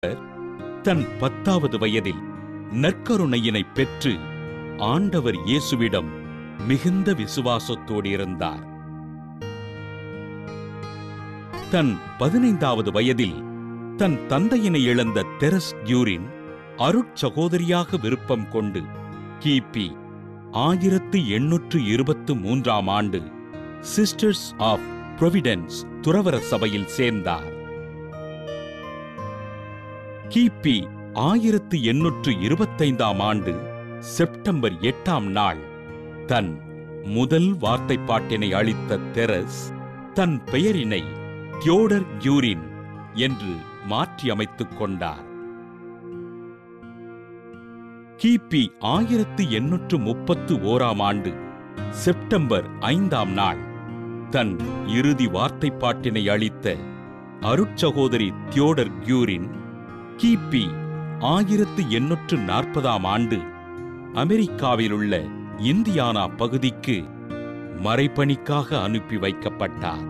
தன் பத்தாவது வயதில் நற்கருணையினை பெற்று ஆண்டவர் இயேசுவிடம் மிகுந்த விசுவாசத்தோடு இருந்தார் தன் பதினைந்தாவது வயதில் தன் தந்தையினை இழந்த தெரஸ் கியூரின் அருட்சகோதரியாக விருப்பம் கொண்டு கிபி ஆயிரத்து எண்ணூற்று இருபத்து மூன்றாம் ஆண்டு சிஸ்டர்ஸ் ஆஃப் புரொவிடன்ஸ் துறவர சபையில் சேர்ந்தார் கிபி ஆயிரத்து எண்ணூற்று இருபத்தைந்தாம் ஆண்டு செப்டம்பர் எட்டாம் நாள் தன் முதல் வார்த்தைப்பாட்டினை அளித்த தெரஸ் தன் பெயரினை தியோடர் கியூரின் என்று மாற்றியமைத்துக் கொண்டார் கிபி ஆயிரத்து எண்ணூற்று முப்பத்து ஓராம் ஆண்டு செப்டம்பர் ஐந்தாம் நாள் தன் இறுதி வார்த்தைப்பாட்டினை அளித்த அருட்சகோதரி தியோடர் கியூரின் கிபி ஆயிரத்து எண்ணூற்று நாற்பதாம் ஆண்டு அமெரிக்காவிலுள்ள இந்தியானா பகுதிக்கு மறைபணிக்காக அனுப்பி வைக்கப்பட்டார்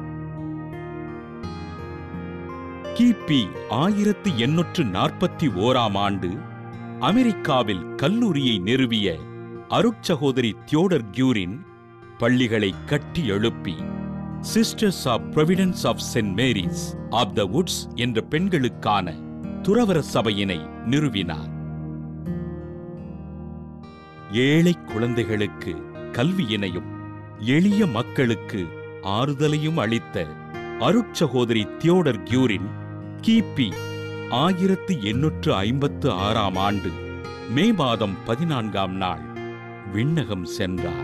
கிபி ஆயிரத்து எண்ணூற்று நாற்பத்தி ஓராம் ஆண்டு அமெரிக்காவில் கல்லூரியை நிறுவிய அருட்சகோதரி தியோடர் கியூரின் பள்ளிகளை கட்டி எழுப்பி Sisters of Providence of Saint Mary's of the Woods என்ற பெண்களுக்கான துறவர சபையினை நிறுவினார் ஏழை குழந்தைகளுக்கு கல்வியினையும் எளிய மக்களுக்கு ஆறுதலையும் அளித்த அருட்சகோதரி தியோடர் கியூரின் கிபி ஆயிரத்து எண்ணூற்று ஐம்பத்து ஆறாம் ஆண்டு மே மாதம் பதினான்காம் நாள் விண்ணகம் சென்றார்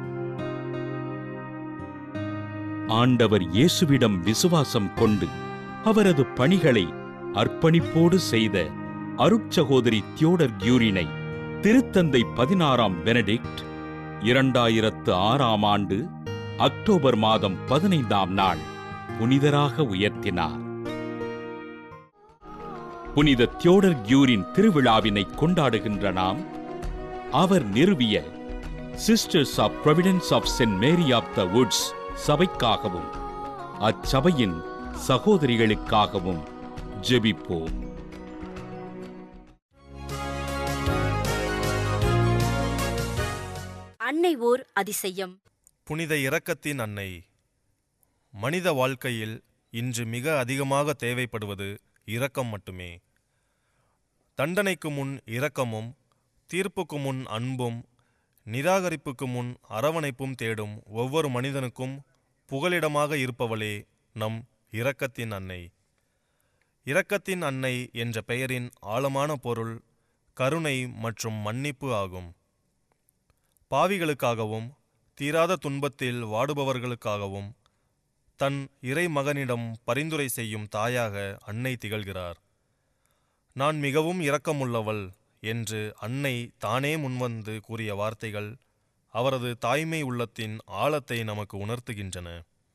ஆண்டவர் இயேசுவிடம் விசுவாசம் கொண்டு அவரது பணிகளை அர்ப்பணிப்போடு செய்த அருட்சகோதரி தியோடர் கியூரினை திருத்தந்தை பதினாறாம் பெனடிக்ட் இரண்டாயிரத்து ஆறாம் ஆண்டு அக்டோபர் மாதம் பதினைந்தாம் நாள் புனிதராக உயர்த்தினார் புனித தியோடர் கியூரின் திருவிழாவினை கொண்டாடுகின்ற நாம் அவர் நிறுவிய Sisters of Providence of Saint Mary of the Woods சபைக்காகவும் அச்சபையின் சகோதரிகளுக்காகவும் ஜெபிப்போம் அன்னை ஓர் அதிசயம் புனித இரக்கத்தின் அன்னை மனித வாழ்க்கையில் இன்று மிக அதிகமாக தேவைப்படுவது இரக்கம் மட்டுமே தண்டனைக்கு முன் இரக்கமும் தீர்ப்புக்கு முன் அன்பும் நிராகரிப்புக்கு முன் அரவணைப்பும் தேடும் ஒவ்வொரு மனிதனுக்கும் புகலிடமாக இருப்பவளே நம் இரக்கத்தின் அன்னை இரக்கத்தின் அன்னை என்ற பெயரின் ஆழமான பொருள் கருணை மற்றும் மன்னிப்பு ஆகும் பாவிகளுக்காகவும் தீராத துன்பத்தில் வாடுபவர்களுக்காகவும் தன் இறைமகனிடம் பரிந்துரை செய்யும் தாயாக அன்னை திகழ்கிறார் நான் மிகவும் இரக்கமுள்ளவள் என்று அன்னை தானே முன்வந்து கூறிய வார்த்தைகள் அவரது தாய்மை உள்ளத்தின் ஆழத்தை நமக்கு உணர்த்துகின்றன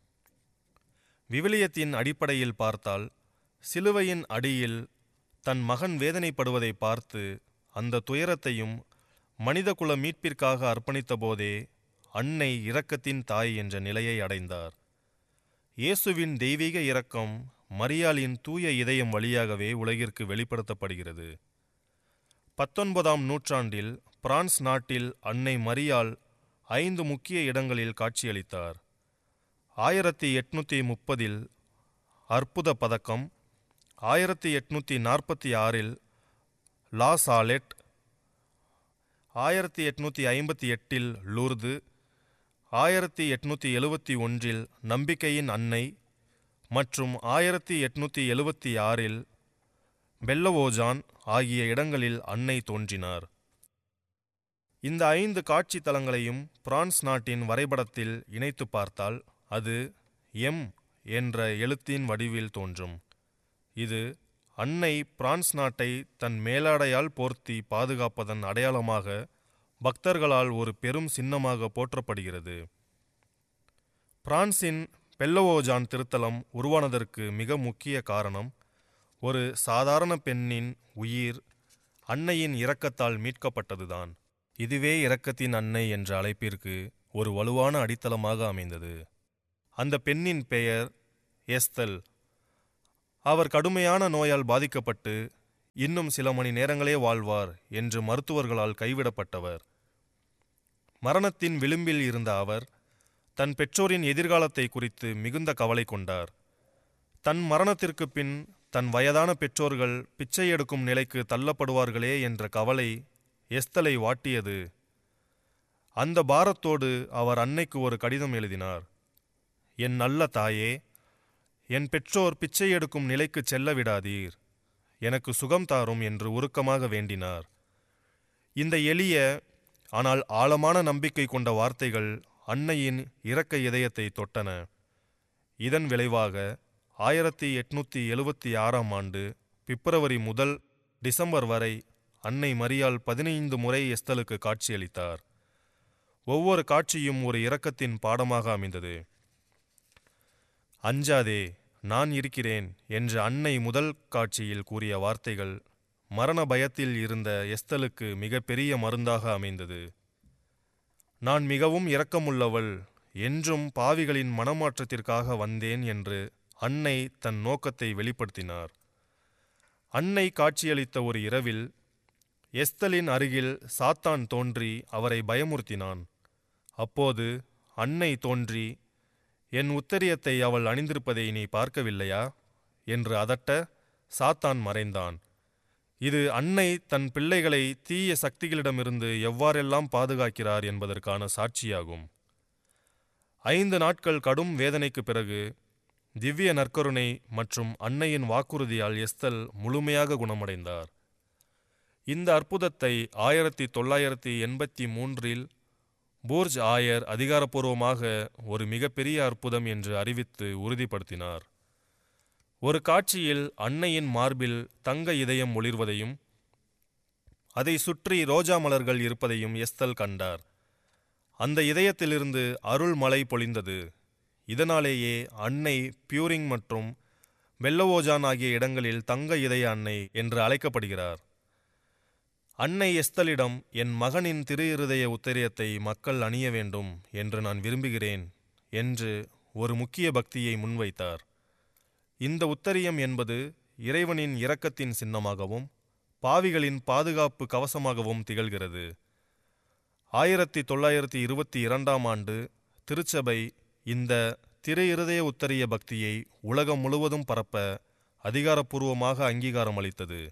விவிலியத்தின் அடிப்படையில் பார்த்தால் சிலுவையின் அடியில் தன் மகன் வேதனைப்படுவதை பார்த்து அந்த துயரத்தையும் மனிதகுல மீட்பிற்காக அர்ப்பணித்த போதே அன்னை இரக்கத்தின் தாய் என்ற நிலையை அடைந்தார் இயேசுவின் தெய்வீக இரக்கம் மரியாளின் தூய இதயம் வழியாகவே உலகிற்கு வெளிப்படுத்தப்படுகிறது பத்தொன்பதாம் நூற்றாண்டில் பிரான்ஸ் நாட்டில் அன்னை மரியாள் ஐந்து முக்கிய இடங்களில் காட்சியளித்தார் ஆயிரத்தி எட்நூற்றி முப்பதில் அற்புத பதக்கம் ஆயிரத்தி எட்நூற்றி நாற்பத்தி ஆறில் லா சாலெட் ஆயிரத்தி எட்நூற்றி ஐம்பத்தி எட்டில் லூர்து ஆயிரத்தி எட்நூற்றி எழுவத்தி ஒன்றில் நம்பிக்கையின் அன்னை மற்றும் ஆயிரத்தி எட்நூற்றி எழுவத்தி ஆறில் பெல்லவோஜான் ஆகிய இடங்களில் அன்னை தோன்றினார் இந்த ஐந்து காட்சி தலங்களையும் பிரான்ஸ் நாட்டின் வரைபடத்தில் இணைத்து பார்த்தால் அது எம் என்ற எழுத்தின் வடிவில் தோன்றும் இது அன்னை பிரான்ஸ் நாட்டை தன் மேலாடையால் போர்த்தி பாதுகாப்பதன் அடையாளமாக பக்தர்களால் ஒரு பெரும் சின்னமாக போற்றப்படுகிறது பிரான்சின் பெல்லவோஜான் திருத்தலம் உருவானதற்கு மிக முக்கிய காரணம் ஒரு சாதாரண பெண்ணின் உயிர் அன்னையின் இரக்கத்தால் மீட்கப்பட்டதுதான் இதுவே இரக்கத்தின் அன்னை என்ற அழைப்பிற்கு ஒரு வலுவான அடித்தளமாக அமைந்தது அந்த பெண்ணின் பெயர் எஸ்தல் அவர் கடுமையான நோயால் பாதிக்கப்பட்டு இன்னும் சில மணி நேரங்களே வாழ்வார் என்று மருத்துவர்களால் கைவிடப்பட்டவர் மரணத்தின் விளிம்பில் இருந்த அவர் தன் பெற்றோரின் எதிர்காலத்தை குறித்து மிகுந்த கவலை கொண்டார் தன் மரணத்திற்கு பின் தன் வயதான பெற்றோர்கள் பிச்சை எடுக்கும் நிலைக்கு தள்ளப்படுவார்களே என்ற கவலை எஸ்தலை வாட்டியது அந்த பாரத்தோடு அவர் அன்னைக்கு ஒரு கடிதம் எழுதினார் என் நல்ல தாயே என் பெற்றோர் பிச்சை எடுக்கும் நிலைக்கு செல்ல விடாதீர் எனக்கு சுகம் தாரும் என்று உருக்கமாக வேண்டினார் இந்த எளிய ஆனால் ஆழமான நம்பிக்கை கொண்ட வார்த்தைகள் அன்னையின் இரக்க இதயத்தை தொட்டன இதன் விளைவாக ஆயிரத்தி எட்நூத்தி எழுவத்தி ஆறாம் ஆண்டு பிப்ரவரி முதல் டிசம்பர் வரை அன்னை மரியாள் பதினைந்து முறை எஸ்தலுக்கு காட்சியளித்தார் ஒவ்வொரு காட்சியும் ஒரு இரக்கத்தின் பாடமாக அமைந்தது அஞ்சாதே நான் இருக்கிறேன் என்று அன்னை முதல் காட்சியில் கூறிய வார்த்தைகள் மரண பயத்தில் இருந்த எஸ்தலுக்கு மிகப்பெரிய மருந்தாக அமைந்தது நான் மிகவும் இரக்கமுள்ளவள் என்றும் பாவிகளின் மனமாற்றத்திற்காக வந்தேன் என்று அன்னை தன் நோக்கத்தை வெளிப்படுத்தினார் அன்னை காட்சியளித்த ஒரு இரவில் எஸ்தலின் அருகில் சாத்தான் தோன்றி அவரை பயமுறுத்தினான் அப்போது அன்னை தோன்றி என் உத்தரியத்தை அவள் அணிந்திருப்பதை நீ பார்க்கவில்லையா என்று அதட்ட சாத்தான் மறைந்தான் இது அன்னை தன் பிள்ளைகளை தீய சக்திகளிடமிருந்து எவ்வாறெல்லாம் பாதுகாக்கிறார் என்பதற்கான சாட்சியாகும் ஐந்து நாட்கள் கடும் வேதனைக்கு பிறகு திவ்ய நற்கருணை மற்றும் அன்னையின் வாக்குறுதியால் எஸ்தல் முழுமையாக குணமடைந்தார் இந்த அற்புதத்தை ஆயிரத்தி தொள்ளாயிரத்தி எண்பத்தி மூன்றில் பூர்ஜ் ஆயர் அதிகாரப்பூர்வமாக ஒரு மிகப்பெரிய அற்புதம் என்று அறிவித்து உறுதிப்படுத்தினார் ஒரு காட்சியில் அன்னையின் மார்பில் தங்க இதயம் ஒளிர்வதையும் அதை சுற்றி ரோஜா மலர்கள் இருப்பதையும் எஸ்தல் கண்டார் அந்த இதயத்திலிருந்து அருள் மழை பொழிந்தது இதனாலேயே அன்னை பியூரிங் மற்றும் பெல்லவோஜான் ஆகிய இடங்களில் தங்க இதய அன்னை என்று அழைக்கப்படுகிறார் அன்னை எஸ்தலிடம் என் மகனின் திரு இருதய உத்தரியத்தை மக்கள் அணிய வேண்டும் என்று நான் விரும்புகிறேன் என்று ஒரு முக்கிய பக்தியை முன்வைத்தார் இந்த உத்தரியம் என்பது இறைவனின் இரக்கத்தின் சின்னமாகவும் பாவிகளின் பாதுகாப்பு கவசமாகவும் திகழ்கிறது ஆயிரத்தி தொள்ளாயிரத்தி இருபத்தி இரண்டாம் ஆண்டு திருச்சபை இந்த திரு இருதய உத்தரிய பக்தியை உலகம் முழுவதும் பரப்ப அதிகாரப்பூர்வமாக அங்கீகாரம் அளித்தது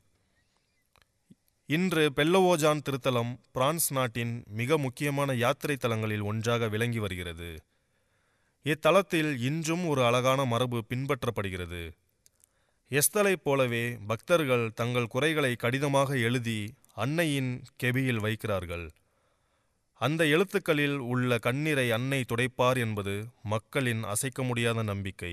இன்று பெல்லவோஜான் திருத்தலம் பிரான்ஸ் நாட்டின் மிக முக்கியமான யாத்திரை தலங்களில் ஒன்றாக விளங்கி வருகிறது இத்தலத்தில் இன்றும் ஒரு அழகான மரபு பின்பற்றப்படுகிறது எஸ்தலைப் போலவே பக்தர்கள் தங்கள் குறைகளை கடிதமாக எழுதி அன்னையின் கெபியில் வைக்கிறார்கள் அந்த எழுத்துக்களில் உள்ள கண்ணீரை அன்னை துடைப்பார் என்பது மக்களின் அசைக்க முடியாத நம்பிக்கை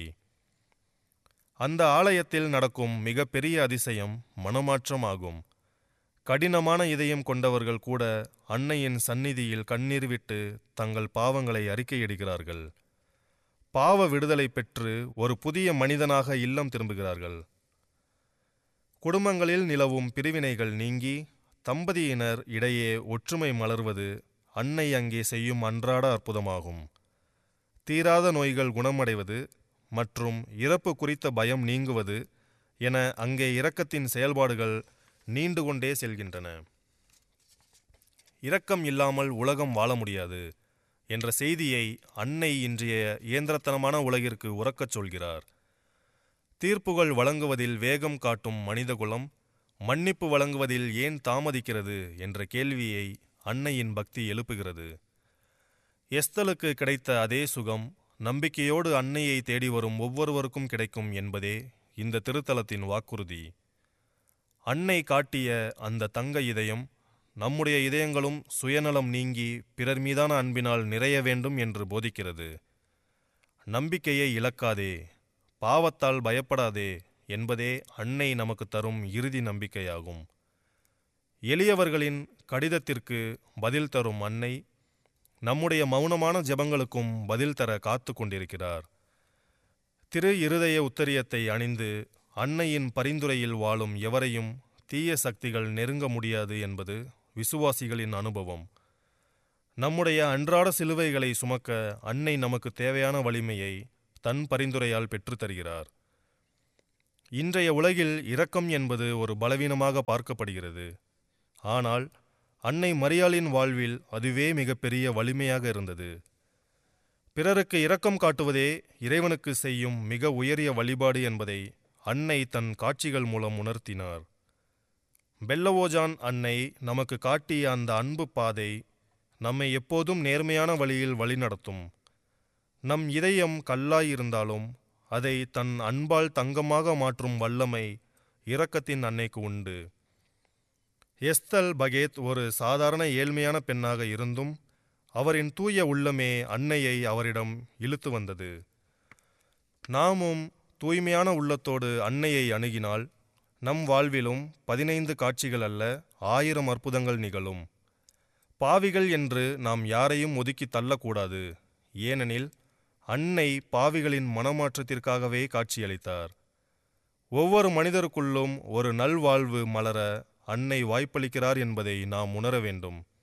அந்த ஆலயத்தில் நடக்கும் மிகப்பெரிய அதிசயம் மனமாற்றம் ஆகும் கடினமான இதயம் கொண்டவர்கள் கூட அன்னையின் சந்நிதியில் கண்ணீர் விட்டு தங்கள் பாவங்களை அறிக்கையிடுகிறார்கள் பாவ விடுதலை பெற்று ஒரு புதிய மனிதனாக இல்லம் திரும்புகிறார்கள் குடும்பங்களில் நிலவும் பிரிவினைகள் நீங்கி தம்பதியினர் இடையே ஒற்றுமை மலர்வது அன்னை அங்கே செய்யும் அன்றாட அற்புதமாகும் தீராத நோய்கள் குணமடைவது மற்றும் இறப்பு குறித்த பயம் நீங்குவது என அங்கே இரக்கத்தின் செயல்பாடுகள் நீண்டு கொண்டே செல்கின்றன இரக்கம் இல்லாமல் உலகம் வாழ முடியாது என்ற செய்தியை அன்னை இன்றைய இயந்திரத்தனமான உலகிற்கு உறக்கச் சொல்கிறார் தீர்ப்புகள் வழங்குவதில் வேகம் காட்டும் மனிதகுலம் மன்னிப்பு வழங்குவதில் ஏன் தாமதிக்கிறது என்ற கேள்வியை அன்னையின் பக்தி எழுப்புகிறது எஸ்தலுக்கு கிடைத்த அதே சுகம் நம்பிக்கையோடு அன்னையை தேடி வரும் ஒவ்வொருவருக்கும் கிடைக்கும் என்பதே இந்த திருத்தலத்தின் வாக்குறுதி அன்னை காட்டிய அந்த தங்க இதயம் நம்முடைய இதயங்களும் சுயநலம் நீங்கி பிறர் மீதான அன்பினால் நிறைய வேண்டும் என்று போதிக்கிறது நம்பிக்கையை இழக்காதே பாவத்தால் பயப்படாதே என்பதே அன்னை நமக்கு தரும் இறுதி நம்பிக்கையாகும் எளியவர்களின் கடிதத்திற்கு பதில் தரும் அன்னை நம்முடைய மௌனமான ஜெபங்களுக்கும் பதில் தர காத்து கொண்டிருக்கிறார் திரு இருதய உத்தரியத்தை அணிந்து அன்னையின் பரிந்துரையில் வாழும் எவரையும் தீய சக்திகள் நெருங்க முடியாது என்பது விசுவாசிகளின் அனுபவம் நம்முடைய அன்றாட சிலுவைகளை சுமக்க அன்னை நமக்கு தேவையான வலிமையை தன் பரிந்துரையால் பெற்றுத்தருகிறார் இன்றைய உலகில் இரக்கம் என்பது ஒரு பலவீனமாக பார்க்கப்படுகிறது ஆனால் அன்னை மரியாளின் வாழ்வில் அதுவே மிகப்பெரிய வலிமையாக இருந்தது பிறருக்கு இரக்கம் காட்டுவதே இறைவனுக்கு செய்யும் மிக உயரிய வழிபாடு என்பதை அன்னை தன் காட்சிகள் மூலம் உணர்த்தினார் பெல்லவோஜான் அன்னை நமக்கு காட்டிய அந்த அன்பு பாதை நம்மை எப்போதும் நேர்மையான வழியில் வழிநடத்தும் நம் இதயம் கல்லாய் இருந்தாலும் அதை தன் அன்பால் தங்கமாக மாற்றும் வல்லமை இரக்கத்தின் அன்னைக்கு உண்டு எஸ்தல் பகேத் ஒரு சாதாரண ஏழ்மையான பெண்ணாக இருந்தும் அவரின் தூய உள்ளமே அன்னையை அவரிடம் இழுத்து வந்தது நாமும் தூய்மையான உள்ளத்தோடு அன்னையை அணுகினால் நம் வாழ்விலும் பதினைந்து காட்சிகள் அல்ல ஆயிரம் அற்புதங்கள் நிகழும் பாவிகள் என்று நாம் யாரையும் ஒதுக்கி தள்ளக்கூடாது ஏனெனில் அன்னை பாவிகளின் மனமாற்றத்திற்காகவே காட்சியளித்தார் ஒவ்வொரு மனிதருக்குள்ளும் ஒரு நல்வாழ்வு மலர அன்னை வாய்ப்பளிக்கிறார் என்பதை நாம் உணர வேண்டும்